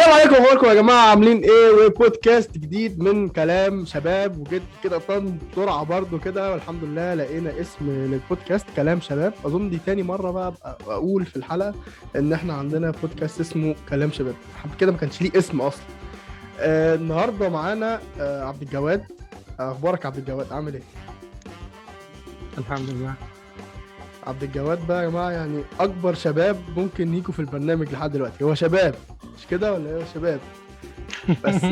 السلام عليكم اخباركم يا جماعه عاملين ايه وبودكاست جديد من كلام شباب وجيت كده طن بسرعه برضو كده والحمد لله لقينا اسم للبودكاست كلام شباب اظن دي تاني مره بقى أبقى اقول في الحلقه ان احنا عندنا بودكاست اسمه كلام شباب كده ما كانش ليه اسم اصلا آه النهارده معانا آه عبد الجواد اخبارك عبد الجواد عامل ايه الحمد لله عبد الجواد بقى يا جماعه يعني اكبر شباب ممكن يجوا في البرنامج لحد دلوقتي هو شباب مش كده ولا ايه شباب بس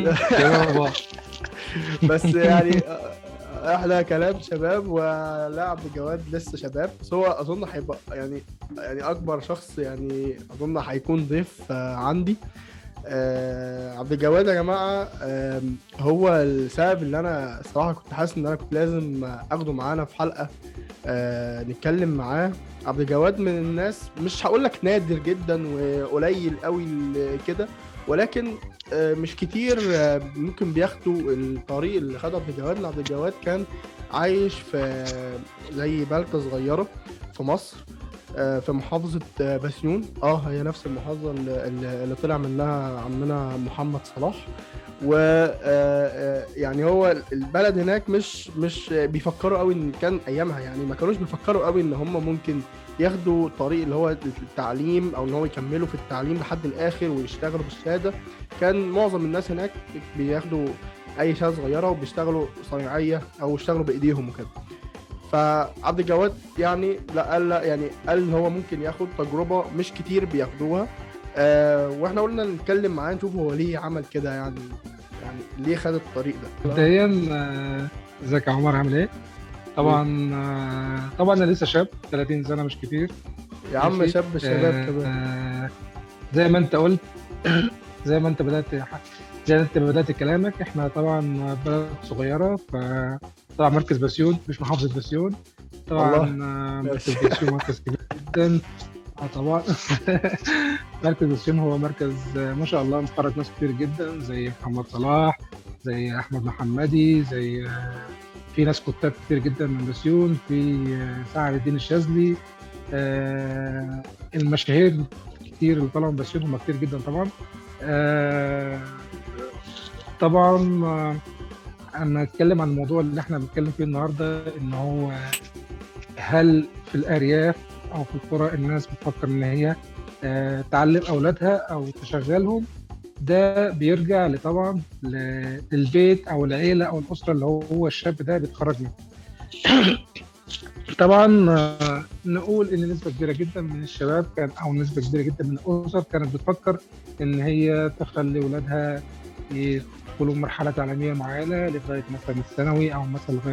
بس يعني احلى كلام شباب ولا عبد الجواد لسه شباب بس هو اظن هيبقى يعني يعني اكبر شخص يعني اظن هيكون ضيف عندي آه عبد الجواد يا جماعه آه هو السبب اللي انا الصراحه كنت حاسس ان انا كنت لازم اخده معانا في حلقه آه نتكلم معاه عبد الجواد من الناس مش هقول لك نادر جدا وقليل قوي كده ولكن آه مش كتير آه ممكن بياخدوا الطريق اللي خده عبد الجواد عبد الجواد كان عايش في زي بلده صغيره في مصر في محافظة بسيون اه هي نفس المحافظة اللي طلع منها عمنا محمد صلاح و يعني هو البلد هناك مش مش بيفكروا قوي ان كان ايامها يعني ما كانوش بيفكروا قوي ان هم ممكن ياخدوا الطريق اللي هو التعليم او ان هو يكملوا في التعليم لحد الاخر ويشتغلوا بالشهاده كان معظم الناس هناك بياخدوا اي شهاده صغيره وبيشتغلوا صناعيه او يشتغلوا بايديهم وكده فعبد الجواد يعني لا قال لا يعني قال ان هو ممكن ياخد تجربه مش كتير بياخدوها آه واحنا قلنا نتكلم معاه نشوف هو ليه عمل كده يعني يعني ليه خد الطريق ده مبدئيا ازيك يا عمر عامل ايه؟ طبعا آه طبعا انا لسه شاب 30 سنه مش كتير يا عم شاب الشباب آه كمان زي ما انت قلت زي ما انت بدات زي ما انت بدات كلامك احنا طبعا بلد صغيره ف طبعا مركز بسيون مش محافظه بسيون طبعا مركز بسيون مركز كبير جدا اه طبعا مركز بسيون هو مركز ما شاء الله مخرج ناس كتير جدا زي محمد صلاح زي احمد محمدي زي في ناس كتاب كتير جدا من بسيون في سعد الدين الشاذلي المشاهير كتير اللي طلعوا من بسيون هم كتير جدا طبعا طبعا انا اتكلم عن الموضوع اللي احنا بنتكلم فيه النهارده ان هو هل في الارياف او في القرى الناس بتفكر ان هي تعلم اولادها او تشغلهم ده بيرجع لطبعا للبيت او العيله او الاسره اللي هو الشاب ده بيتخرج منه طبعا نقول ان نسبه كبيره جدا من الشباب كان او نسبه كبيره جدا من الاسر كانت بتفكر ان هي تخلي اولادها يدخلوا مرحله تعليميه معينه لغايه مثلا الثانوي او مثلا لغايه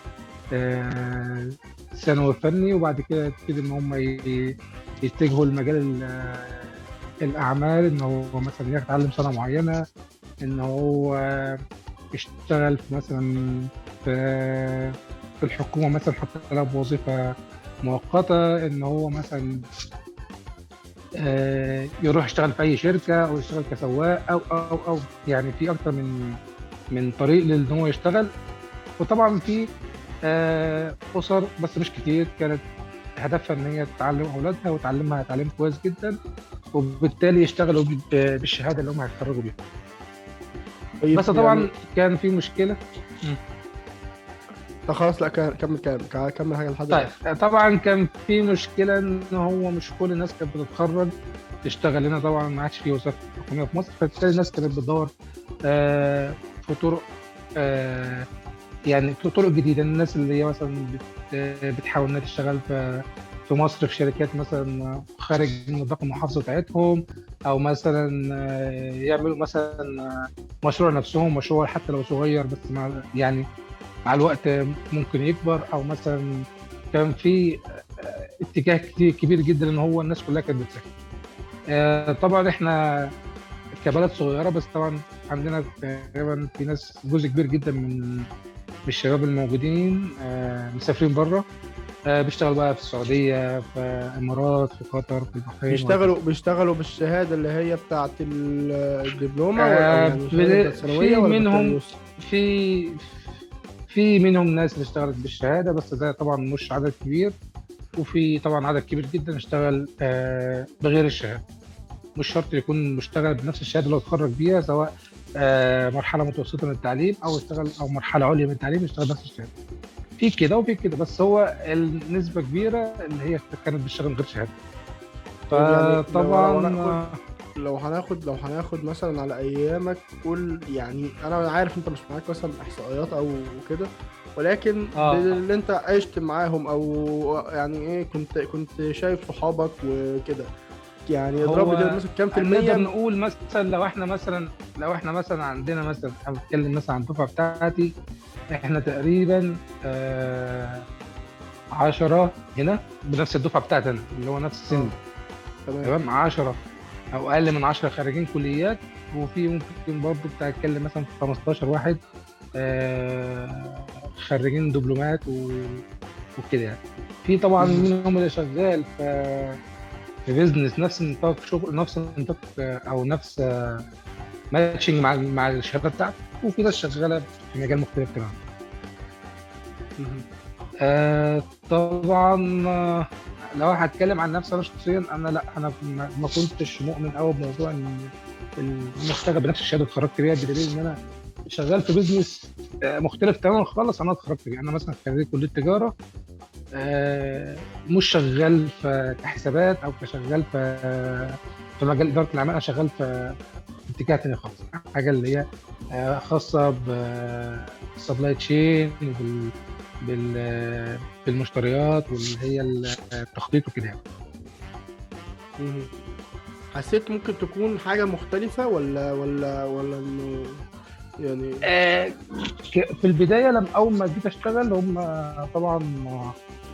الثانوي الفني وبعد كده يبتدي ان هم يتجهوا لمجال الاعمال ان هو مثلا يتعلم سنه معينه ان هو يشتغل في مثلا في في الحكومه مثلا حتى لو بوظيفه مؤقته ان هو مثلا يروح يشتغل في اي شركه او يشتغل كسواق او او او يعني في اكتر من من طريق لان هو يشتغل وطبعا في اسر بس مش كتير كانت هدفها ان هي تعلم اولادها وتعلمها تعليم كويس جدا وبالتالي يشتغلوا بالشهاده اللي هم هيتخرجوا بيها بس طبعا يعني... كان في مشكله لا خلاص لا كمل كمل كمل حاجه لحد طيب طبعا كان في مشكله ان هو مش كل الناس كانت بتتخرج تشتغل هنا طبعا ما عادش في وظائف حكوميه في مصر فبالتالي الناس كانت بتدور آه في طرق آه يعني في طرق جديده الناس اللي هي مثلا بتحاول انها تشتغل في في مصر في شركات مثلا خارج نطاق المحافظه بتاعتهم او مثلا يعملوا مثلا مشروع نفسهم مشروع حتى لو صغير بس مع يعني مع الوقت ممكن يكبر او مثلا كان في اتجاه كتير كبير جدا ان هو الناس كلها كانت بتسافر طبعا احنا كبلد صغيره بس طبعا عندنا تقريبا في ناس جزء كبير جدا من الشباب الموجودين مسافرين بره بيشتغلوا بقى في السعوديه في الامارات في قطر في البحرين بيشتغلوا بيشتغلوا بالشهاده اللي هي بتاعه الدبلومه آه يعني في منهم في في منهم ناس اللي اشتغلت بالشهاده بس ده طبعا مش عدد كبير وفي طبعا عدد كبير جدا اشتغل آه بغير الشهاده مش شرط يكون مشتغل بنفس الشهاده اللي هو اتخرج بيها سواء آه، مرحله متوسطه من التعليم او اشتغل او مرحله عليا من التعليم يشتغل بنفس الشهاده في كده وفي كده بس هو النسبه كبيره اللي هي كانت بتشتغل من غير شهاده يعني لو فطبعا هناخد لو هناخد لو هناخد مثلا على ايامك قول يعني انا عارف انت مش معاك مثلا احصائيات او كده ولكن آه. اللي انت عشت معاهم او يعني ايه كنت كنت شايف صحابك وكده يعني اضرب لي هو كده مثلا كام في نقدر المية نقول مثلا لو احنا مثلا لو احنا مثلا عندنا مثلا انا بتكلم مثلا عن الدفعه بتاعتي احنا تقريبا آه عشرة هنا بنفس الدفعه بتاعتنا اللي هو نفس السن تمام تمام 10 او اقل من 10 خارجين كليات وفي ممكن برضه بتاع اتكلم مثلا في 15 واحد آه خريجين دبلومات و... وكده يعني في طبعا مم. منهم اللي شغال في في بيزنس نفس نطاق شغل نفس نطاق آه، او نفس ماتشنج مع مع الشهاده بتاعته وفي ناس شغاله في مجال مختلف تماما مهم. آه طبعا آه، لو هتكلم عن نفسي انا شخصيا انا لا انا ما ما كنتش مؤمن قوي بموضوع ان ان أنا اشتغل بنفس الشهاده اللي اتخرجت بيها بدليل ان انا شغال في بيزنس آه، مختلف تماما خالص انا اتخرجت بيه انا مثلا خريج كليه تجاره آه، مش شغال في كحسابات او كشغال في في مجال اداره الاعمال انا شغال في اتجاه تاني خالص حاجه اللي هي آه، خاصه بالسبلاي تشين بال بال بالمشتريات واللي هي التخطيط وكده يعني. مهم. حسيت ممكن تكون حاجة مختلفة ولا ولا ولا انه يعني آه، ك- في البدايه لما اول ما جيت اشتغل هم طبعا آه،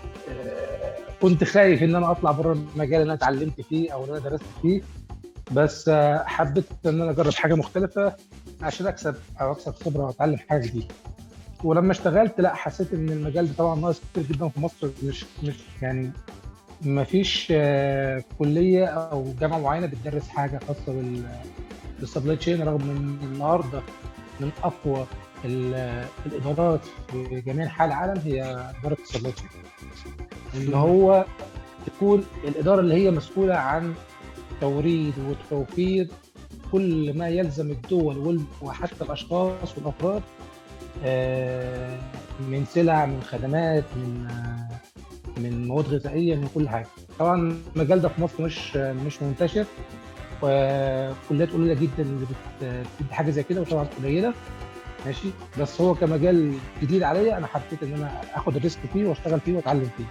كنت خايف ان انا اطلع بره المجال اللي انا اتعلمت فيه او اللي انا درست فيه بس آه، حبيت ان انا اجرب حاجه مختلفه عشان اكسب او اكسب خبره واتعلم حاجه جديده ولما اشتغلت لا حسيت ان المجال ده طبعا ناقص كتير جدا في مصر مش مش يعني ما فيش آه، كليه او جامعه معينه بتدرس حاجه خاصه بال بالسبلاي تشين رغم ان النهارده من اقوى ال- الادارات في جميع انحاء العالم هي اداره السبلاي تشين ان هو تكون الاداره اللي هي مسؤوله عن توريد وتوفير كل ما يلزم الدول وال- وحتى الاشخاص والافراد آه، من سلع من خدمات من آه، من مواد غذائيه من كل حاجه طبعا المجال ده في مصر مش مش منتشر وكليات قليله جدا اللي بت- بتدي حاجه زي كده وطبعا قليله ماشي بس هو كمجال جديد عليا انا حبيت ان انا اخد الريسك فيه واشتغل فيه واتعلم فيه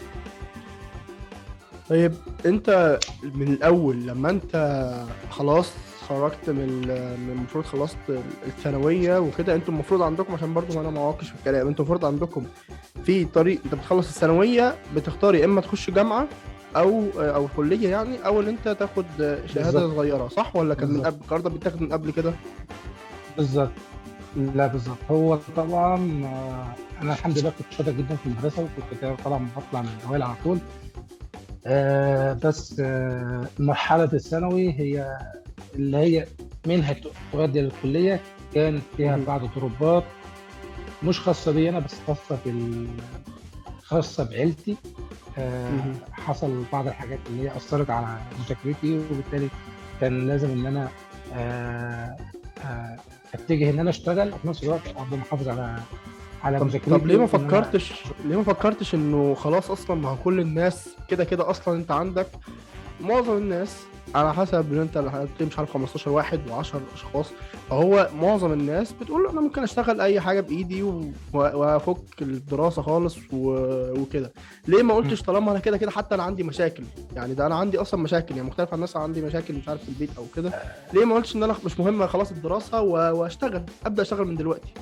طيب انت من الاول لما انت خلاص خرجت من ال- من المفروض خلصت الثانويه وكده انتوا المفروض عندكم عشان برضو انا ما اعوقش في الكلام انتوا المفروض عندكم في طريق انت بتخلص الثانويه بتختار يا اما تخش جامعه او او كليه يعني او ان انت تاخد شهاده بالظبط. صغيره صح ولا كان من بالظبط. قبل القرار ده بيتاخد من قبل كده بالظبط لا بالظبط هو طبعا آه، انا الحمد لله كنت شاطر جدا في المدرسه وكنت كده طبعا بطلع من الاوائل على طول آه، بس آه، مرحله الثانوي هي اللي هي منها تؤدي للكليه كانت فيها مم. بعض الضربات مش خاصه بي انا بس خاصه بال خاصه بعيلتي آه، مم. حصل بعض الحاجات اللي هي اثرت على مذاكرتي وبالتالي كان لازم ان انا آه، آه، اتجه ان انا اشتغل وفي نفس الوقت افضل محافظ على على طب, مذاكرتي طب ليه ما وإن أنا- فكرتش ليه ما فكرتش انه خلاص اصلا ما هو كل الناس كده كده اصلا انت عندك معظم الناس على حسب ان انت اللي مش عارف 15 واحد و10 اشخاص فهو معظم الناس بتقول انا ممكن اشتغل اي حاجه بايدي و- وافك الدراسه خالص و- وكده ليه ما قلتش طالما انا كده كده حتى انا عندي مشاكل يعني ده انا عندي اصلا مشاكل يعني مختلف عن الناس عندي مشاكل مش عارف في البيت او كده ليه ما قلتش ان انا مش مهم خلاص الدراسه و- واشتغل ابدا اشتغل من دلوقتي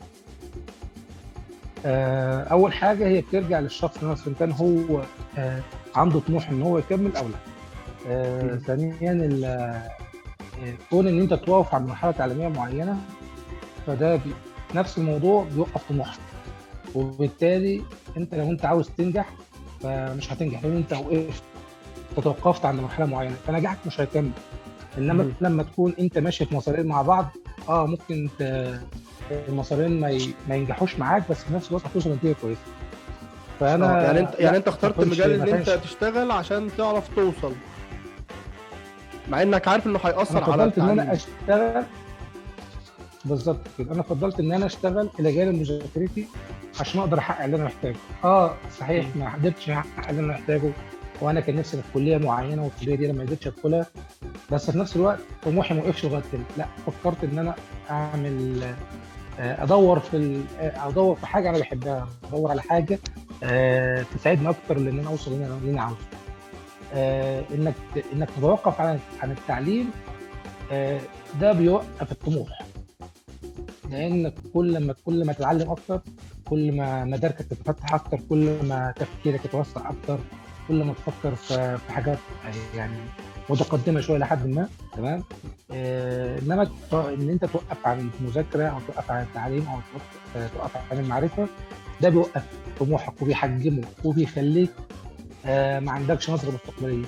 آه، اول حاجه هي بترجع للشخص نفسه ان كان هو آه، عنده طموح ان هو يكمل او لا آه، مم. ثانيا ال- آه، كون ان انت توقف عند مرحله تعليميه معينه فده بي... نفس الموضوع بيوقف طموحك وبالتالي انت لو انت عاوز تنجح فمش هتنجح لان انت وقفت أنت توقفت عند مرحله معينه فنجاحك مش هيكمل انما مم. لما تكون انت ماشي في مسارين مع بعض اه ممكن ت... المسارين ما, ي... ما ينجحوش معاك بس في نفس الوقت هتوصل لنتيجه كويسه فانا آه، يعني انت لا، يعني انت ما اخترت كنتش- مجال ما ان انت كانش- تشتغل عشان تعرف توصل مع انك عارف انه انا هيأثر على فضلت ان انا التعليم اشتغل بالظبط كده انا فضلت ان انا اشتغل الى جانب مذاكرتي عشان اقدر احقق اللي انا محتاجه اه صحيح ما قدرتش احقق اللي انا محتاجه وانا كان نفسي في كليه معينه والكليه دي انا ما قدرتش ادخلها بس في نفس الوقت طموحي ما وقفش لغايه كده لا فكرت ان انا اعمل آه، ادور في ال- آه، ادور في حاجه انا بحبها ادور على حاجه آه، تساعدني اكتر لان انا اوصل اللي انا اللي أنا عاوزه آه، انك انك تتوقف عن عن التعليم آه، ده بيوقف الطموح لانك كل ما كل ما تتعلم اكتر كل ما مداركك تتفتح اكتر كل ما تفكيرك يتوسع اكتر كل ما تفكر في في حاجات يعني متقدمه شويه لحد ما تمام آه انما ت- ان انت توقف عن المذاكره او توقف عن التعليم او توقف, آه، توقف عن المعرفه ده بيوقف طموحك وبيحجمه وبيخليك آه ما عندكش نظره مستقبليه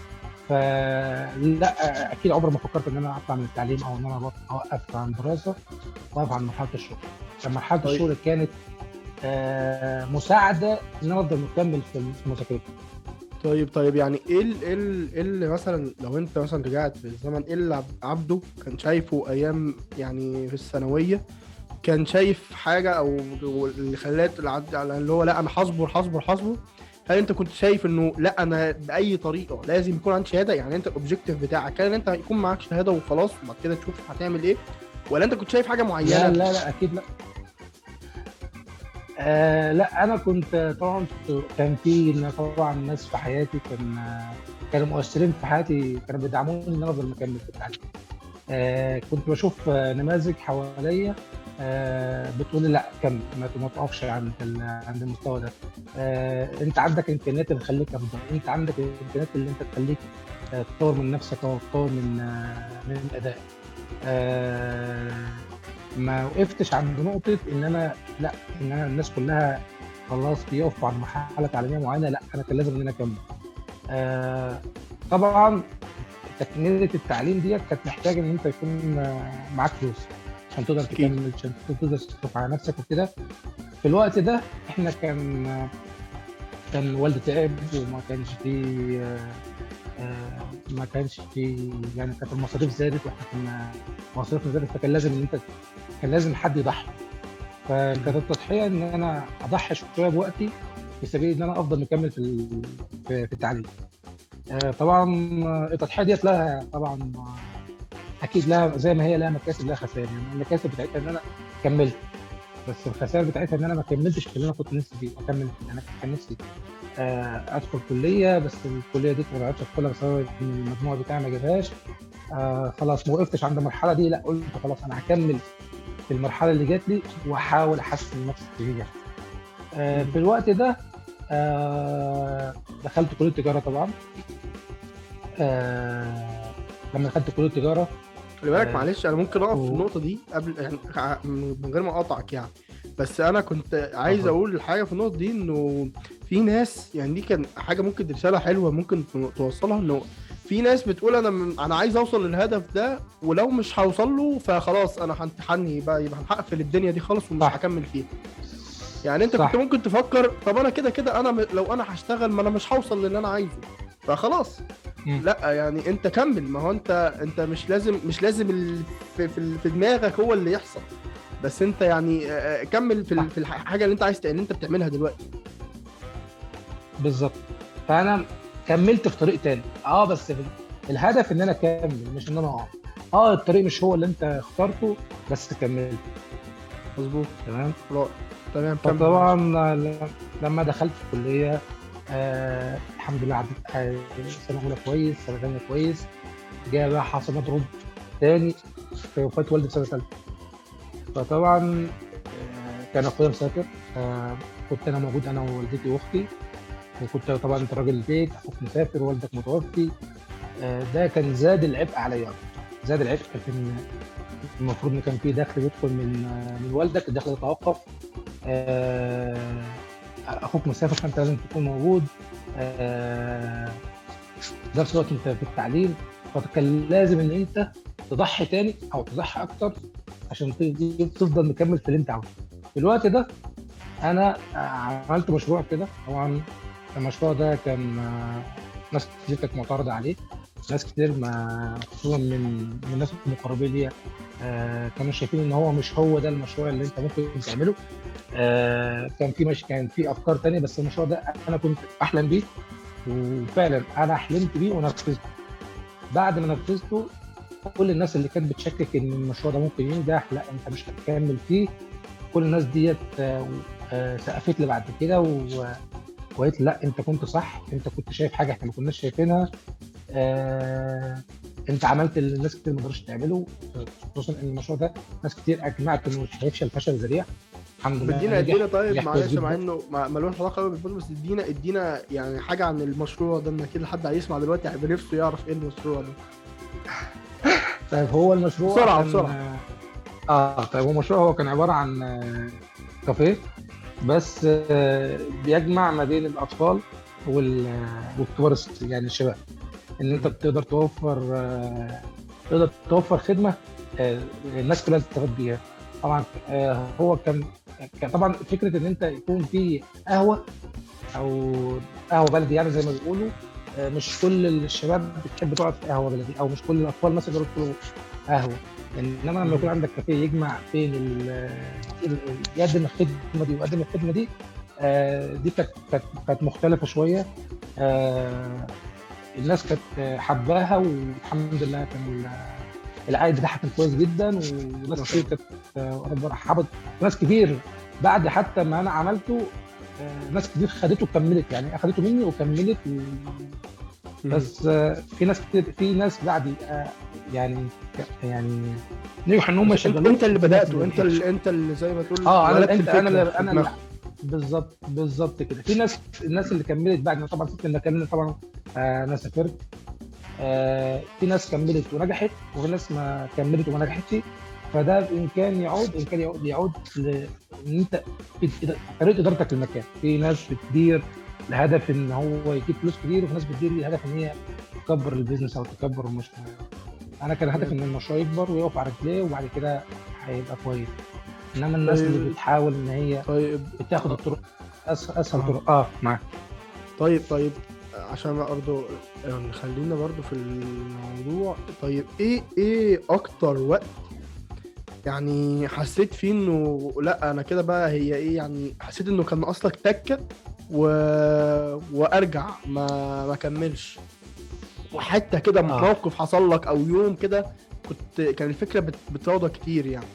فلا اكيد عمري ما فكرت ان انا اطلع من التعليم او ان انا أبط- اوقف عن الدراسه واقف عن مرحله الشغل كان مرحله طيب. الشغل كانت آه مساعده ان انا افضل مكمل في في مذاكرتي طيب طيب يعني ايه ال- ايه ال- إيه اللي مثلا لو انت مثلا رجعت في الزمن ايه اللي عب- عبده كان شايفه ايام يعني في الثانويه كان شايف حاجه او اللي خلات العد- على اللي هو لا انا هصبر هصبر هصبر هل انت كنت شايف انه لا انا باي طريقه لازم يكون عندي شهاده يعني انت الاوبجيكتيف بتاعك كان انت يكون معاك شهاده وخلاص وبعد كده تشوف هتعمل ايه ولا انت كنت شايف حاجه لا معينه لا لا اكيد لا آه لا انا كنت طبعا كان في طبعا ناس في حياتي كان كانوا مؤثرين في حياتي كانوا بيدعموني ان انا افضل مكمل في التعليم آه كنت بشوف آه، نماذج حواليا آه بتقول لي لا كمل ما ما تقفش عند ال- عند المستوى ده آه انت عندك امكانيات اللي تخليك افضل انت عندك الامكانيات اللي انت تخليك آه تطور من نفسك او تطور من آه من ادائك آه ما وقفتش عند نقطة إن أنا لا إن أنا الناس كلها خلاص بيقفوا عند مرحلة تعليمية معينة لا أنا كان لازم إن أنا أكمل. آه طبعا تكملة التعليم ديت كانت محتاجة إن أنت يكون آه، معاك فلوس عشان تقدر أكيد. تكمل عشان تقدر تصرف على نفسك وكده. في الوقت ده إحنا كان آه، كان والدي تعب وما كانش فيه آه، آه، ما كانش في يعني كانت المصاريف زادت واحنا كنا مصاريفنا زادت فكان لازم ان انت كان لازم حد يضحي فكانت التضحيه ان انا اضحي شويه بوقتي في سبيل ان انا افضل مكمل في ال- في في التعليم. آه، طبعا آه، التضحيه ديت لها طبعا آه، اكيد لها زي ما هي لها مكاسب لها خسائر يعني المكاسب بتاعتها ان انا كملت بس الخسائر بتاعتها ان انا ما كملتش في اللي انا كنت نفسي فيه اكمل انا كان نفسي آه، ادخل كليه بس الكليه دي ما عرفتش ادخلها بسبب ان المجموع بتاعي ما جابهاش آه خلاص ما وقفتش عند المرحله دي لا قلت خلاص انا هكمل في المرحله اللي جات لي واحاول احسن نفسي فيها آه في الوقت ده آه دخلت كليه تجاره طبعا آه لما دخلت كليه تجاره خلي بالك آه. معلش انا ممكن اقف في و- النقطه دي قبل يعني ع- من غير ما اقاطعك يعني بس انا كنت عايز اتفضل. اقول حاجه في النقطه دي انه في ناس يعني دي كان حاجه ممكن دي رساله حلوه ممكن ت- توصلها انه في ناس بتقول انا من انا عايز اوصل للهدف ده ولو مش هوصل له فخلاص انا همتحني بقى يبقى هقفل الدنيا دي خالص ومش صح. هكمل فيها يعني انت صح. كنت ممكن تفكر طب انا كده كده انا م- لو انا هشتغل ما انا مش هوصل للي انا عايزه فخلاص مم. لا يعني انت كمل ما هو انت انت مش لازم مش لازم ال- في, في, في دماغك هو اللي يحصل بس انت يعني آه، كمل في ال- في الحاجه اللي انت عايز ت- اللي انت بتعملها دلوقتي بالظبط فانا كملت في طريق تاني اه بس الهدف ان انا اكمل مش ان انا اقع اه الطريق مش هو اللي انت اخترته بس كملت مظبوط تمام رائع تمام كمل فطبعا ل- لما دخلت الكليه آه الحمد لله عديت آه، سنه اولى كويس سنه ثانيه كويس جاء بقى حصل مضروب تاني في وفاه والدي في سنه ثالثه فطبعا آه، كان اخويا مسافر آه كنت انا موجود انا ووالدتي واختي وكنت طبعا انت راجل البيت اخوك مسافر والدك متوفي آه ده كان زاد العبء عليا زاد العبء في ان المفروض ان كان في دخل يدخل من آه، من والدك الدخل يتوقف آه، اخوك مسافر فانت لازم تكون موجود آه، في نفس الوقت انت في التعليم فكان لازم ان انت تضحي تاني او تضحي اكتر عشان ت- تفضل مكمل في اللي انت عاوزه في الوقت ده انا عملت مشروع كده طبعا المشروع ده كان آه، ناس كتير كانت معترضه عليه ناس كتير ما خصوصا من من الناس المقربين ليا آه كانوا شايفين ان هو مش هو ده المشروع اللي انت ممكن تعمله آه كان في مش كان في افكار تانية بس المشروع ده انا كنت احلم بيه وفعلا انا حلمت بيه ونفذته بعد ما نفذته كل الناس اللي كانت بتشكك ان المشروع ده ممكن ينجح لا انت مش هتكمل فيه كل الناس ديت آه، آه، سقفت لي بعد كده و- وقالت لي لا انت كنت صح انت كنت شايف حاجه احنا ما كناش شايفينها آه، انت عملت اللي الناس كتير ما قدرتش تعمله خصوصا ان المشروع ده ناس كتير اجمعت انه مش هيفشل فشل ذريع الحمد لله ادينا نجح. ادينا طيب نجح كويس معلش مع جداً. انه ما- ملوش علاقه قوي بالبودكاست بس ادينا ادينا يعني حاجه عن المشروع ده ان اكيد حد هيسمع دلوقتي هيبقى نفسه يعرف ايه المشروع ده طيب هو المشروع بسرعة، كان- بسرعة. اه طيب هو المشروع هو كان عباره عن آه، كافيه بس آه، بيجمع ما بين الاطفال وال- آه، والكبار الس- يعني الشباب ان انت بتقدر توفر آه، تقدر توفر خدمه آه، الناس كلها تستفاد بيها طبعا آه، هو كان كان طبعا فكره ان انت يكون في قهوه او قهوه بلدي يعني زي ما بيقولوا آه، مش كل الشباب بتحب تقعد في قهوه بلدي او مش كل الاطفال مثلا يقدروا يدخلوا قهوه انما لما يكون عندك كافيه يجمع بين ال- ال- يقدم الخدمه دي ويقدم الخدمه دي آه، دي كانت كانت كانت مختلفه شويه آه، الناس كانت حباها والحمد لله كان ال- العائد بتاعها كان كويس جدا وناس كتير كانت آه، ربنا حبط ناس كتير بعد حتى ما انا عملته آه، ناس كتير خدته وكملت يعني اخدته مني وكملت و... بس آه، في ناس كتير في ناس بعدي آه، يعني يعني نجحوا ان هم انت, يشغلوه انت اللي في ناس بداته ما انت اللي انت اللي زي ما تقول اه ولدت انا انت انا الفكرة اللي في انا اللي دماغك. بالظبط بالظبط كده في ناس الناس اللي كملت بعد ما طبعا سبت المكان طبعا آه، انا سافرت آه، في ناس كملت ونجحت وفي ناس ما كملت وما نجحتش فده بامكان يعود امكان يعود يعود ل- ان انت في- طريقه ادارتك للمكان في ناس بتدير لهدف ان هو يجيب فلوس كتير وفي ناس بتدير لهدف ان هي تكبر البيزنس او تكبر المشروع انا كان هدفي ان المشروع يكبر ويقف على رجليه وبعد كده هيبقى كويس انما الناس اللي طيب. بتحاول ان هي طيب بتاخد الطرق اسهل اسهل آه. طرق اه معاك طيب طيب عشان برضه يعني خلينا برضه في الموضوع طيب ايه ايه اكتر وقت يعني حسيت فيه انه لا انا كده بقى هي ايه يعني حسيت انه كان اصلك تكه و... وارجع ما ما اكملش وحتى كده آه. موقف حصل لك او يوم كده كنت كان الفكره بت... بتراضى كتير يعني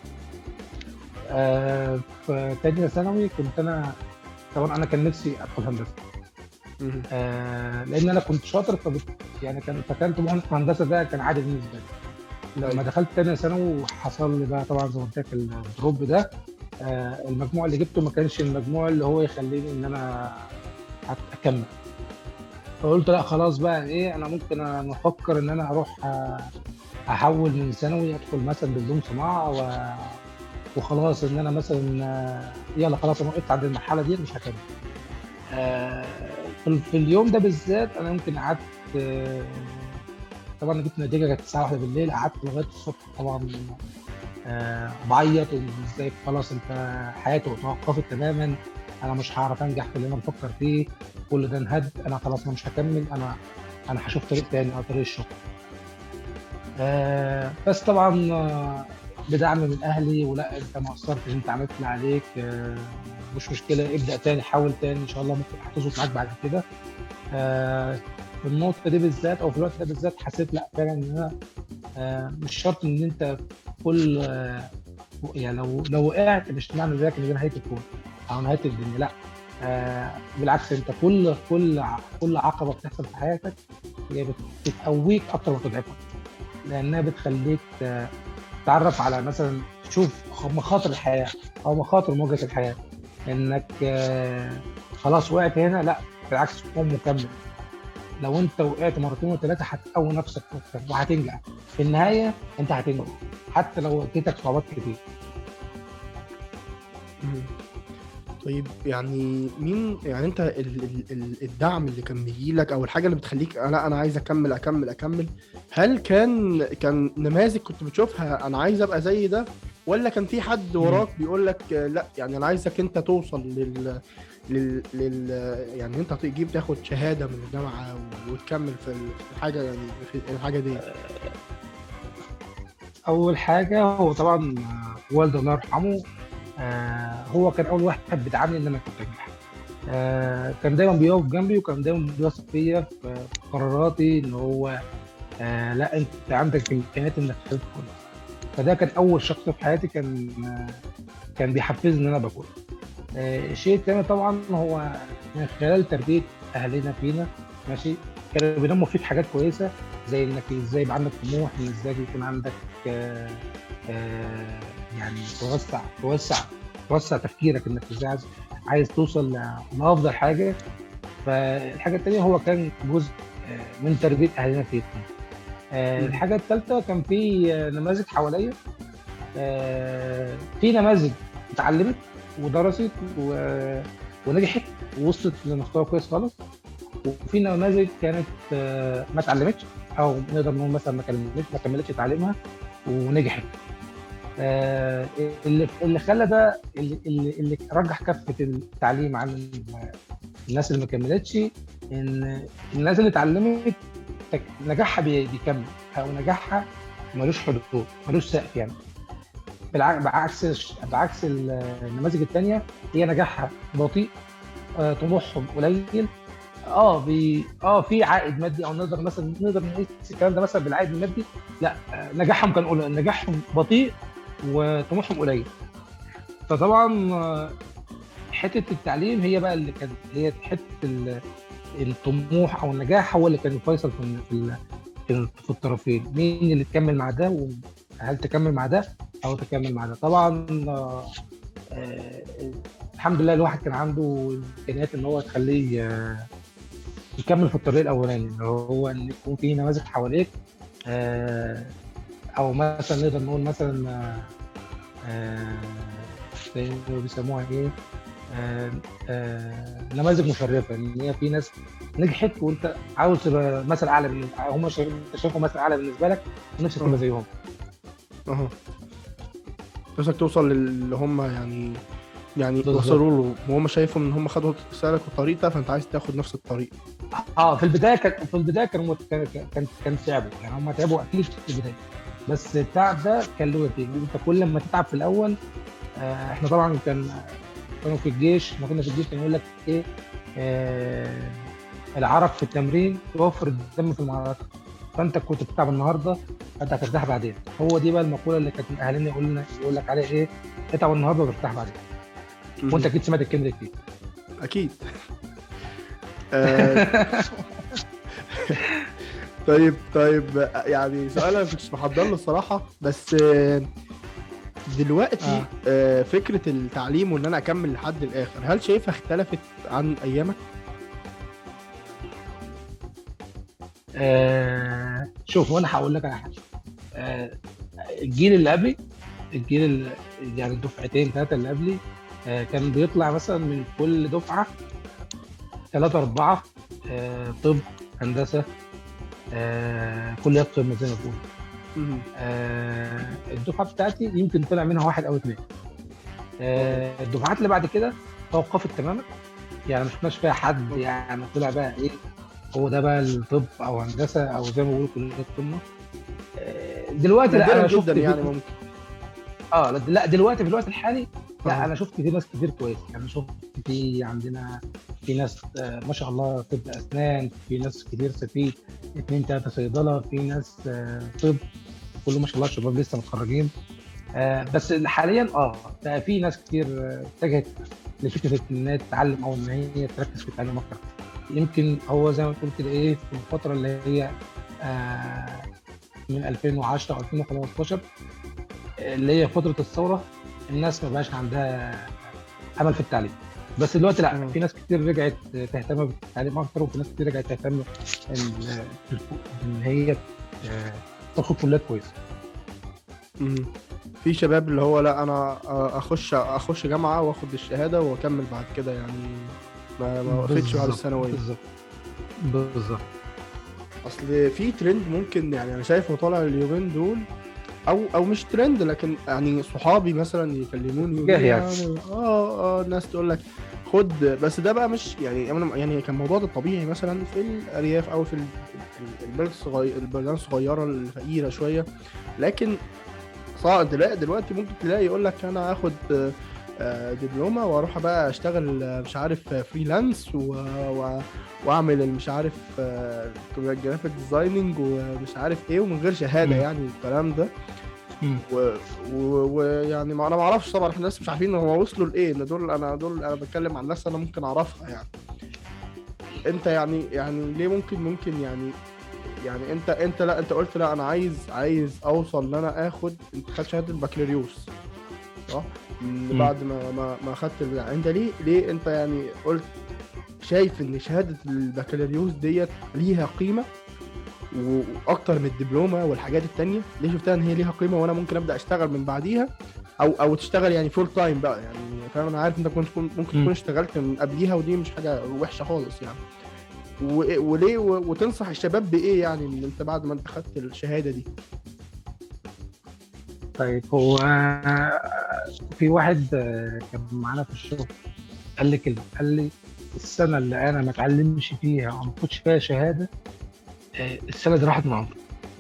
آه في تانية ثانوي كنت انا طبعا انا كان نفسي ادخل هندسه مهم. آه لان انا كنت شاطر فبت يعني كان فكان طبعا في هندسه ده كان عادي بالنسبه لي لما أيوة. دخلت تانية ثانوي وحصل لي بقى طبعا زي ما قلت لك الدروب ده آه المجموع اللي جبته ما كانش المجموع اللي هو يخليني ان انا اكمل فقلت لا خلاص بقى ايه انا ممكن انا افكر ان انا اروح آه، احول من ثانوي ادخل مثلا دبلوم صناعه و... وخلاص ان انا مثلا آه، يلا خلاص انا وقفت عند المرحله دي مش هكمل آه، في في اليوم ده بالذات انا يمكن قعدت آه، طبعا جبت نتيجه كانت الساعه 1 بالليل قعدت لغايه الصبح طبعا آه، بعيط وازاي خلاص انت حياتي توقفت تماما انا مش هعرف انجح في اللي انا بفكر فيه كل ده انهد انا خلاص انا مش هكمل انا انا هشوف طريق تاني او طريق الشغل آه بس طبعا آه، بدعم من اهلي ولا انت ما قصرتش انت عملت اللي عليك آه مش مشكله ابدا تاني حاول تاني ان شاء الله ممكن هتظبط معاك بعد كده آه في النقطه دي بالذات او في الوقت ده بالذات حسيت لا فعلا ان انا آه مش شرط ان انت كل آه يعني لو لو وقعت مش معنى ذلك ان دي نهايه الكون او نهايه الدنيا لا آه بالعكس انت كل كل ع- كل عقبه بتحصل في حياتك هي بت- بتقويك اكتر ما بتضعفك لانها بتخليك آه، تتعرف على مثلا تشوف خ- مخاطر الحياه او مخاطر مواجهه الحياه انك آه، خلاص وقعت هنا لا بالعكس قوم مكمل لو انت وقعت مرتين وثلاثه هتقوي نفسك اكتر وهتنجح في النهايه انت هتنجح حتى لو اديتك صعوبات كتير مم. طيب يعني مين يعني انت ال ال ال الدعم اللي كان بيجي لك او الحاجه اللي بتخليك لا انا عايز اكمل اكمل اكمل هل كان كان نماذج كنت بتشوفها انا عايز ابقى زي ده ولا كان في حد وراك بيقول لك لا يعني انا عايزك انت توصل لل لل, لل يعني انت تجيب تاخد شهاده من الجامعه وتكمل في الحاجه يعني في الحاجه دي اول حاجه هو طبعا والده الله يرحمه آه هو كان اول واحد بيدعمني ان انا كنت انجح آه كان دايما بيقف جنبي وكان دايما بيثق فيا في قراراتي ان هو آه لا انت عندك امكانيات انك تدخل فده كان اول شخص في حياتي كان كان بيحفزني ان انا بكون آه الشيء الثاني طبعا هو من خلال تربيه اهلنا فينا ماشي كانوا بينموا فيك حاجات كويسه زي انك ازاي يبقى عندك طموح ان ازاي يكون عندك آه آه يعني توسع توسع توسع تفكيرك انك ازاي عايز عايز توصل لافضل حاجه فالحاجه الثانيه هو كان جزء من تربيه اهلنا فينا الحاجه الثالثه كان في نماذج حواليا في نماذج اتعلمت ودرست ونجحت ووصلت لمستوى كويس خالص وفي نماذج كانت ما اتعلمتش او نقدر نقول مثلا ما كملتش ما كملتش تعليمها ونجحت اللي اللي خلى ده اللي, اللي رجح كفه التعليم عن الناس اللي ما كملتش ان الناس اللي اتعلمت نجاحها بيكمل او نجاحها ملوش حدود ملوش سقف يعني بعكس بعكس النماذج الثانيه هي نجاحها بطيء طموحهم قليل اه بي اه في عائد مادي او نقدر مثلا نقدر نقيس الكلام ده مثلا بالعائد المادي لا نجاحهم كان قليل نجاحهم بطيء وطموحهم قليل فطبعا حته التعليم هي بقى اللي كانت هي حته الطموح او النجاح هو اللي كان الفيصل في في في الطرفين مين اللي تكمل مع ده وهل تكمل مع ده او تكمل مع ده طبعا آه الحمد لله الواحد كان عنده امكانيات ان هو تخليه آه يكمل في الطريق الاولاني اللي هو ان يكون في نماذج حواليك آه او مثلا نقدر نقول مثلا آه بيسموها ايه آه آه نماذج مشرفه ان هي في ناس نجحت وانت عاوز تبقى مثل اعلى من هم شايفهم مثل اعلى بالنسبه لك ونفسك تبقى زيهم اها نفسك توصل للي هم يعني يعني وصلوا له وهم شايفهم ان هم خدوا سالك وطريقه فانت عايز تاخد نفس الطريق اه في البدايه كان في البدايه كانوا كان كان كان تعبوا يعني هم تعبوا اكيد في البدايه بس التعب ده كان له نتيجه انت كل ما تتعب في الاول آه احنا طبعا كان كانوا في الجيش ما كنا في الجيش كان يقول لك ايه آه العرق في التمرين يوفر الدم في المعركه فانت كنت بتتعب النهارده فانت هترتاح بعدين هو دي بقى المقوله اللي كانت اهالينا يقول لنا يقول لك عليها ايه اتعب النهارده وترتاح بعدين وانت اكيد سمعت الكلمه دي كتير اكيد طيب طيب يعني سؤال انا مش محضر له الصراحه بس دلوقتي آه. آه فكره التعليم وان انا اكمل لحد الاخر هل شايفها اختلفت عن ايامك؟ آه شوف وانا هقول لك على حاجه آه الجيل اللي قبلي الجيل اللي يعني الدفعتين ثلاثه اللي قبلي آه كان بيطلع مثلا من كل دفعه ثلاثه اربعه آه طب هندسه آه كليات قمه زي ما بقول آه الدفعه بتاعتي يمكن طلع منها واحد او اثنين آه الدفعات اللي بعد كده توقفت تماما يعني ما شفناش فيها حد يعني طلع بقى ايه هو ده بقى الطب او هندسه او زي ما بيقولوا كليات قمه آه دلوقتي لا انا شفت يعني ممكن اه لا دلوقتي في الوقت الحالي لا انا شفت في ناس كتير كويس يعني شفت في عندنا في ناس آه ما شاء الله طب اسنان في ناس كتير في اثنين ثلاثه صيدله في ناس آه طب كله ما شاء الله شباب لسه متخرجين آه بس حاليا اه بقى في ناس كتير اتجهت لفكره انها تتعلم او ان هي تركز في التعليم اكتر يمكن هو زي ما تقول كده ايه في الفتره اللي هي آه من 2010 2015 اللي هي فتره الثوره الناس ما بقاش عندها امل في التعليم بس دلوقتي لا في ناس كتير رجعت تهتم بالتعليم اكتر وفي ناس كتير رجعت تهتم ان ان هي تاخد كليات كويسه في شباب اللي هو لا انا اخش اخش جامعه واخد الشهاده واكمل بعد كده يعني ما ما وقفتش بعد الثانويه بالظبط بالظبط اصل في ترند ممكن يعني انا شايفه طالع اليومين دول او او مش ترند لكن يعني صحابي مثلا يكلموني يعني. اه اه الناس تقول لك خد بس ده بقى مش يعني أنا- يعني كان الموضوع ده طبيعي مثلا في الارياف او في ال- ال- البلد الصغير البلدان الصغيره الفقيره شويه لكن صعب دلوقتي دلوقتي ممكن تلاقي يقول لك انا هاخد آه، آه، دبلومه واروح بقى اشتغل آه، مش عارف فريلانس و... و... واعمل مش عارف جرافيك ديزايننج ومش عارف ايه ومن غير شهاده مم. يعني الكلام ده مم. ويعني و... ويعني ما انا ما اعرفش طبعا احنا لسه مش عارفين هم وصلوا لايه ان دول انا دول انا بتكلم عن ناس انا ممكن اعرفها يعني انت يعني يعني ليه ممكن ممكن يعني يعني انت انت لا انت قلت لا انا عايز عايز اوصل ان انا اخد انت خدت شهاده البكالوريوس صح؟ من مم. بعد ما ما ما خدت البتاع انت ليه ليه انت يعني قلت شايف ان شهاده البكالوريوس ديت ليها قيمه و- واكتر من الدبلومه والحاجات التانية ليه شفتها ان هي ليها قيمه وانا ممكن ابدا اشتغل من بعديها او او تشتغل يعني فول تايم بقى يعني فاهم انا عارف انت كنت تكون ممكن مم. تكون اشتغلت من قبليها ودي مش حاجه وحشه خالص يعني و- وليه و- وتنصح الشباب بايه يعني ان انت بعد ما انت خدت الشهاده دي طيب هو في واحد آه، كان معانا في الشغل قال لي كلمه قال لي السنه اللي انا ما اتعلمش فيها او ما اخدش فيها شهاده آه، السنه دي راحت من عمري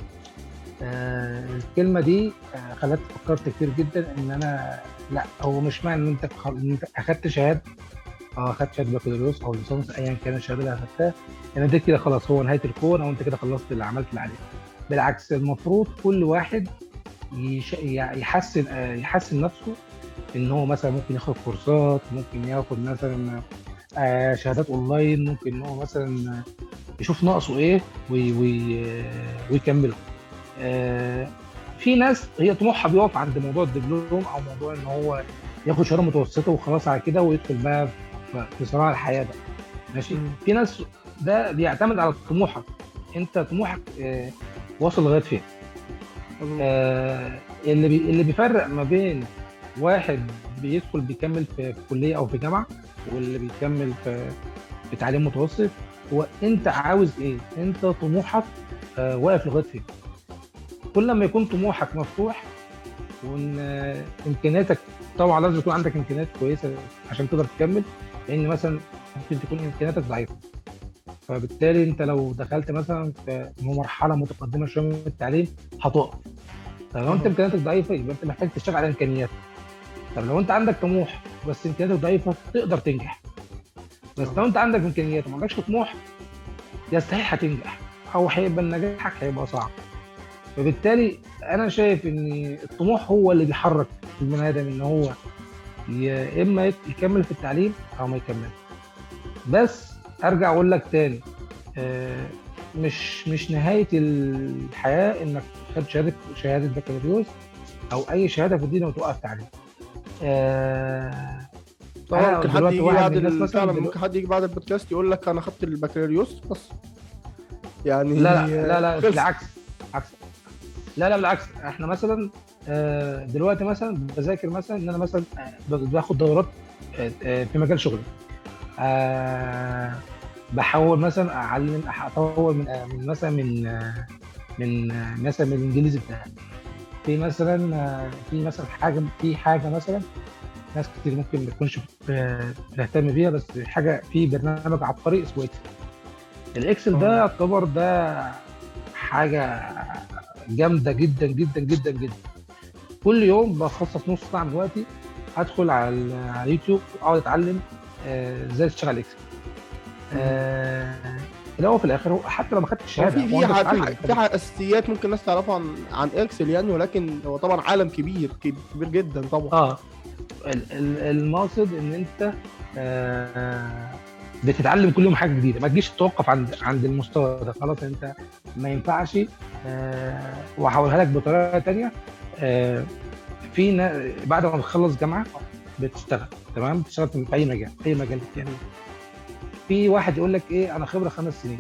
آه، الكلمه دي آه، خلتني فكرت كتير جدا ان انا لا هو مش معنى ان انت خ- ان انت اخدت شهاده اه اخدت شهاده بكالوريوس او ليسانس ايا كان الشهاده اللي اخدتها ان ده كده خلاص هو نهايه الكون او انت كده خلصت اللي عملت اللي عليك بالعكس المفروض كل واحد يش... يحسن آه، يحسن نفسه ان هو مثلا ممكن ياخد كورسات ممكن ياخد مثلا آه، شهادات اونلاين ممكن ان هو مثلا آه، يشوف ناقصه ايه وي... وي... آه، ويكمله آه، في ناس هي طموحها بيقف عند موضوع الدبلوم او موضوع ان هو ياخد شهاده متوسطه وخلاص على كده ويدخل بقى في- في صراع الحياه ده ماشي مم. في ناس ده بيعتمد على طموحك انت طموحك آه، واصل لغايه فين أظن- آه، اللي بي اللي بيفرق ما بين واحد بيدخل بيكمل في في كليه او في جامعه واللي بيكمل في في تعليم متوسط هو انت عاوز ايه؟ انت طموحك آه، واقف لغايه فين؟ كل ما يكون طموحك مفتوح وان آه، امكانياتك طبعا لازم يكون عندك امكانيات كويسه عشان تقدر تكمل لان مثلا ممكن تكون امكانياتك ضعيفه فبالتالي انت لو دخلت مثلا في مرحله متقدمه شويه من التعليم هتقف طب لو انت أها. امكانياتك ضعيفه يبقى انت محتاج تشتغل على امكانياتك طب لو انت عندك طموح بس امكانياتك ضعيفه تقدر تنجح بس لو انت عندك امكانيات وما عندكش طموح يستحيل هتنجح او هيبقى نجاحك هيبقى صعب فبالتالي انا شايف ان الطموح هو اللي بيحرك البني ادم ان هو يا اما يكمل في التعليم او ما يكملش بس ارجع اقول لك تاني آه، مش مش نهايه الحياه انك خد شهاده شهاده بكالوريوس او اي شهاده في الدنيا وتوقف تعليم آه، طبعا أنا ممكن حد دلوقتي يجي واحد بعد من الناس ال- مثلاً فعلا دلوقتي- ممكن حد يجي بعد البودكاست يقول لك انا خدت البكالوريوس بس يعني لا لا لا لا خلص. بالعكس عكس لا لا بالعكس احنا مثلا آه، دلوقتي مثلا بذاكر مثلا ان انا مثلا آه، باخد دورات آه، آه، في مجال شغلي آه، بحاول مثلا اعلم اطور من آه، من مثلا من آه، من آه، مثلا من الانجليزي بتاعي في مثلا آه، في مثلا حاجه في حاجه مثلا ناس كتير ممكن ما تكونش آه، بتهتم بيها بس حاجه في برنامج عبقري اسمه اكسل الاكسل ده آه. يعتبر ده حاجه جامده جدا جدا جدا جدا كل يوم بخصص نص ساعه من وقتي ادخل على ال- على اليوتيوب اقعد اتعلم آه، ازاي تشتغل اكسل آه، في الاول وفي الاخر هو حتى لو ما خدتش هو شهاده في هو في أنت ح- في بتتعلم. ح- في ح- اساسيات ممكن الناس تعرفها عن عن اكسل يعني ولكن هو طبعا عالم كبير كب- كبير جدا طبعا اه ال- ال- المقصد ان انت آه، بتتعلم كل يوم حاجه جديده ما تجيش تتوقف عند عند المستوى ده خلاص انت ما ينفعش آه، وهحاولها لك بطريقه تانية آه، في نا- بعد ما بتخلص جامعه بتشتغل تمام بتشتغل في اي مجال اي مجال يعني في واحد يقول لك ايه انا خبره خمس سنين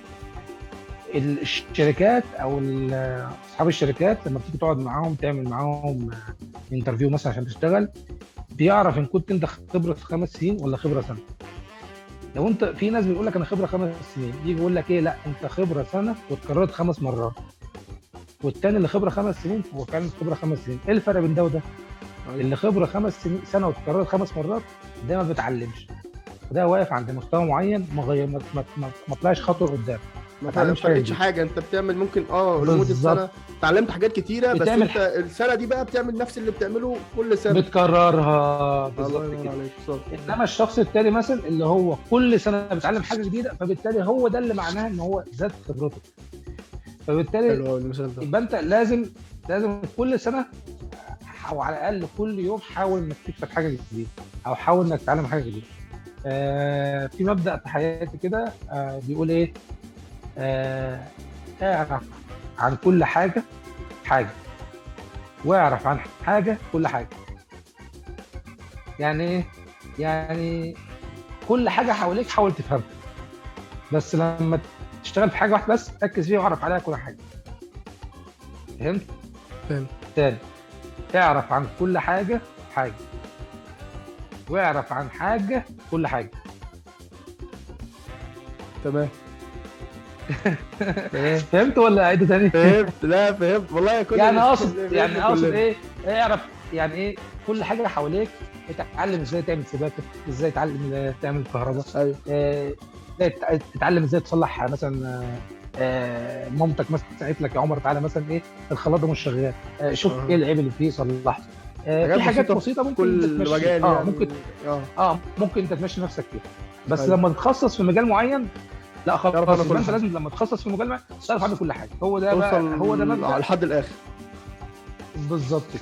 ال- الشركات او ال- اصحاب الشركات لما بتيجي تقعد معاهم تعمل معاهم انترفيو مثلا عشان تشتغل بيعرف ان كنت انت خبره خمس سنين ولا خبره سنه لو انت في ناس بيقول لك انا خبره خمس سنين يجي يقول لك ايه لا انت خبره سنه واتكررت خمس مرات والتاني اللي خبره خمس سنين هو فعلا خبره خمس سنين ايه الفرق بين ده وده؟ أيوة. اللي خبره خمس سنين سنه واتكررت خمس مرات ده ما بيتعلمش ده واقف عند مستوى معين ما غير ما, ما, ما, ما طلعش خطوه قدام ما اتعلمش حاجة فرقتش جديدة. حاجه انت بتعمل ممكن اه لمده بالظبط. سنه اتعلمت حاجات كتيره بس بتعمل انت السنه دي بقى بتعمل نفس اللي بتعمله كل سنه بتكررها الله بالظبط ينور كده عليك بالظبط انما الشخص التاني مثلا اللي هو كل سنه بيتعلم حاجه جديده فبالتالي هو ده اللي معناه ان هو زاد خبرته فبالتالي حلو قوي المثال ده يبقى انت لازم لازم كل سنه او على الاقل كل يوم حاول انك تكتب حاجه جديده او حاول انك تتعلم حاجه جديده آه في مبدا في حياتي كده آه بيقول ايه آه اعرف عن كل حاجه حاجه واعرف عن حاجه كل حاجه يعني ايه يعني كل حاجه حواليك حاول تفهمها بس لما تشتغل في حاجه واحده بس ركز فيها واعرف عليها كل حاجه فهمت فهمت. تاني اعرف عن كل حاجه حاجه واعرف عن حاجه كل حاجه تمام فهمت ولا اعيده تاني فهمت لا فهمت والله كل يعني اللي- اقصد اللي يعني بيعمل اقصد كلنا. ايه اعرف يعني ايه كل حاجه حواليك اتعلم ازاي تعمل سباكه ازاي تعلم تعمل كهرباء ايوه آه، ازاي تت- تتعلم ازاي تصلح مثلا آه، آه، مامتك مثلا قالت لك يا عمر تعالى مثلا ايه الخلاط ده مش شغال آه، شوف آه. ايه العيب اللي فيه صلحه آه، حاجات في حاجات بسيطة بسيطه ممكن كل انت تمشي مجال اه يعني ممكن اه اه ممكن انت تمشي نفسك فيها بس أيوة. لما تتخصص في مجال معين لا تعرف خلاص عنه كل يبقى انت حاجة. لازم لما تتخصص في مجال معين تعرف عنه كل حاجه هو ده بقى توصل هو ده مبدا لحد الاخر بالظبط كده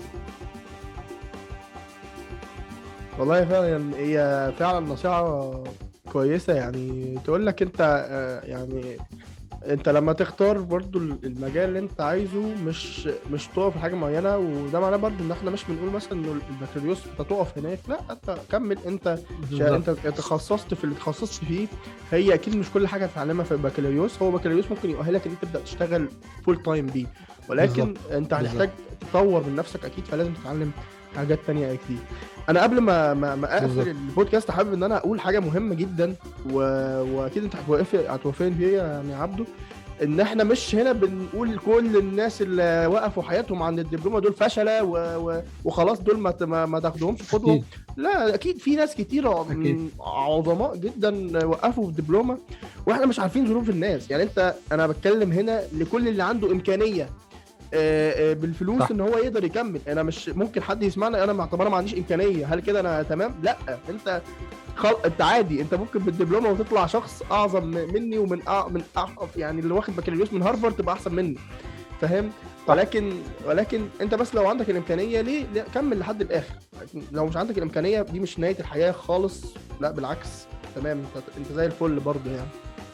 والله فعلا هي فعلا نصيحة كويسة يعني تقول لك انت آه، يعني انت لما تختار برضو المجال اللي انت عايزه مش مش تقف في حاجة معينة وده معناه برضو ان احنا مش بنقول مثلا انه البكالوريوس انت تقف هناك لا انت كمل انت شا- انت تخصصت في اللي تخصصت فيه هي اكيد مش كل حاجة هتتعلمها في البكالوريوس هو بكالوريوس ممكن يؤهلك ان انت تبدأ تشتغل فول تايم بيه ولكن بالظبط. انت هتحتاج تطور من نفسك اكيد فلازم تتعلم حاجات تانية كتير انا قبل ما ما, ما اقفل بالظبط. البودكاست حابب ان انا اقول حاجه مهمه جدا و... واكيد انت هتوافق هتوافقني فيها يعني يا عبده ان احنا مش هنا بنقول كل الناس اللي وقفوا حياتهم عند الدبلومه دول فشله و... و... وخلاص دول ما ت- ما, ما تاخدهمش قدوه أكيد. لا اكيد في ناس كتير ع- أكيد. عظماء جدا وقفوا في الدبلومه واحنا مش عارفين ظروف الناس يعني انت انا بتكلم هنا لكل اللي عنده امكانيه آه، آه، بالفلوس صح. ان هو يقدر يكمل انا مش ممكن حد يسمعنا انا مع- طب انا ما عنديش امكانيه هل كده انا تمام لا انت خل... انت عادي انت ممكن بالدبلومه وتطلع شخص اعظم مني ومن أع... من أع... يعني اللي واخد بكالوريوس من هارفارد تبقى احسن مني فاهم صح. ولكن ولكن انت بس لو عندك الامكانيه ليه لا، كمل لحد الاخر لكن لو مش عندك الامكانيه دي مش نهايه الحياه خالص لا بالعكس تمام انت انت زي الفل برضه يعني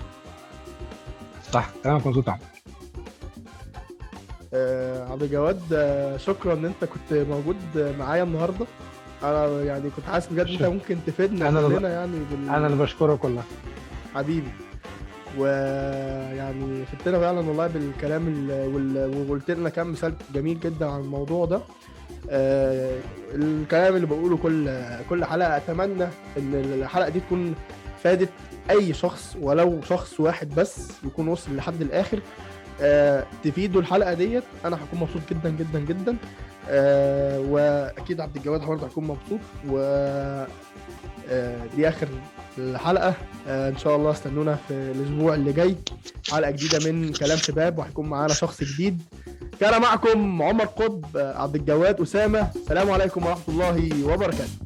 صح كلامك مظبوط يا عمر. آه عبد الجواد آه شكرا ان انت كنت موجود معايا النهارده انا يعني كنت حاسس بجد انت شكراً. ممكن تفيدنا أنا اللي- كلنا يعني بال... انا اللي بشكرك والله حبيبي ويعني فدتنا فعلا والله بالكلام ال- وال- وقلت لنا كام مثال جميل جدا عن الموضوع ده آه، الكلام اللي بقوله كل كل حلقه اتمنى ان الحلقه دي تكون فادت اي شخص ولو شخص واحد بس يكون وصل لحد الاخر آه، تفيدوا الحلقه ديت انا هكون مبسوط جدا جدا جدا آه، واكيد عبد الجواد برضه هيكون مبسوط و آه، دي اخر الحلقه آه، ان شاء الله استنونا في الاسبوع اللي جاي حلقه جديده من كلام شباب وهيكون معانا شخص جديد كان معكم عمر قطب آه، عبد الجواد اسامه السلام عليكم ورحمه الله وبركاته